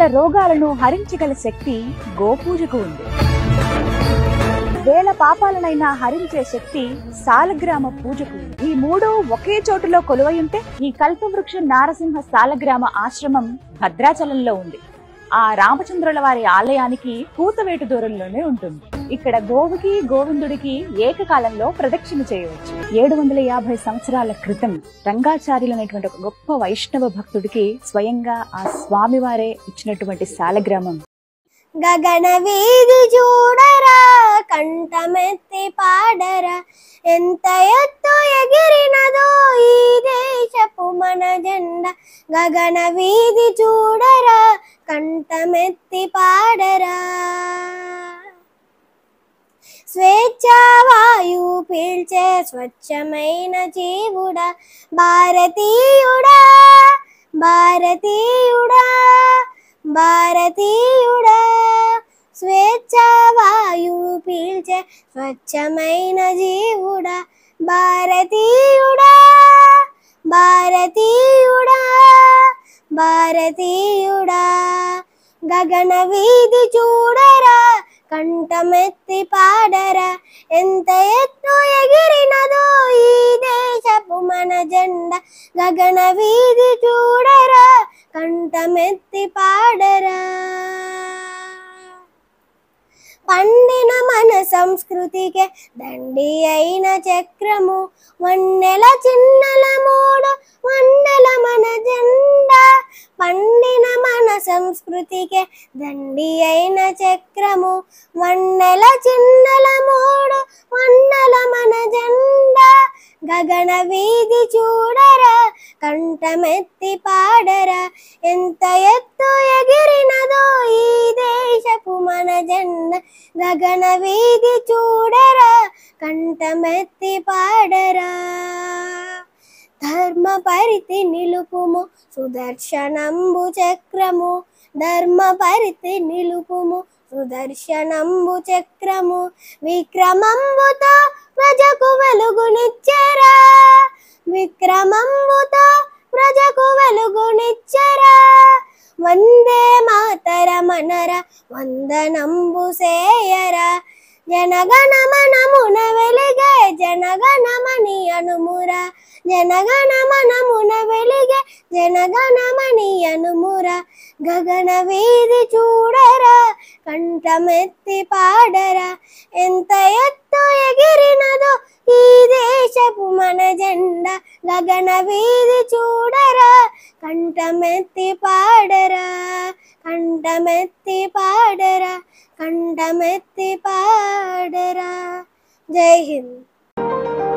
రోగాలను హరించగల శక్తి గోపూజకు ఉంది వేల పాపాలనైనా హరించే శక్తి సాలగ్రామ పూజకు ఉంది. ఈ మూడు ఒకే చోటులో కొలువై ఉంటే ఈ కల్పవృక్ష నారసింహ సాలగ్రామ ఆశ్రమం భద్రాచలంలో ఉంది ఆ రామచంద్రుల వారి ఆలయానికి కూతవేటు దూరంలోనే ఉంటుంది ఇక్కడ గోవుకి గోవిందుడికి ఏకకాలంలో ప్రదక్షిణ చేయవచ్చు ఏడు వందల యాభై సంవత్సరాల క్రితం రంగాచార్యులు అనేటువంటి ఒక గొప్ప వైష్ణవ భక్తుడికి స్వయంగా ఆ స్వామివారే ఇచ్చినటువంటి సాలగ్రామం గగన వీధి చూడరా కంఠమెత్తి పాడరా ఎంత ఎత్తు ఎగిరినదో ఈ దేశపు మన జెండా గగన వీధి చూడరా కంఠమెత్తి పాడరా స్వేచ్ఛా వాయువు పీల్చే స్వచ్ఛమైన జీవుడా భారతీయుడా భారతీయుడా భారతీయుడా స్వేచ్ఛా వాయువు పీల్చే స్వచ్ఛమైన జీవుడా భారతీయుడా భారతీయుడా భారతీయుడా గగన వీధి చూడరా కంఠమెత్తి పాడరా ఎంత ఎత్తు ఎగిరినదో ఈ దేశపు మన జెండా గగన వీధి చూడరా కంఠమెత్తి పాడరా పండిన మన సంస్కృతికే దండి అయిన చక్రము వన్నెల చిన్నల మూడు వందల మన జెండా పండిన మన సంస్కృతికే దండి అయిన చక్రము వన్నెల చిన్నల మూడు వందల మన జెండా గగన వీధి చూడరా కంఠమెత్తి పాడరా ఎంత ఎత్తు ఎగిరినదో ఈ దేశపు మన జెండా గగన వీధి చూడరా కంఠమెత్తి పాడరా ధర్మ పరితి నిలుపుము సుదర్శనంబు చక్రము ధర్మ పరితి నిలుపుము సుదర్శనంబు చక్రము విక్రమంబుతో ప్రజకు వెలుగునిచ్చరా విక్రమంబుతో ప్రజకు వెలుగునిచ్చరా వందే మాతర మనర వందనంబు సేయరా జనగణమనమున వెలిగే జనగణమని అనుమురా జనగణమనమున వెలిగే జనగణమని అనుమురా గగన వీధి చూడరా కంఠమెత్తి పాడరా ఎంత ఎత్తు ఎగిరినదో ఈ దేశపు మన జెండా గగన వీధి చూడరా కంఠమెత్తి పాడరా కంఠమెత్తి పాడరా కంఠమెత్తి పాడరా జై హింద్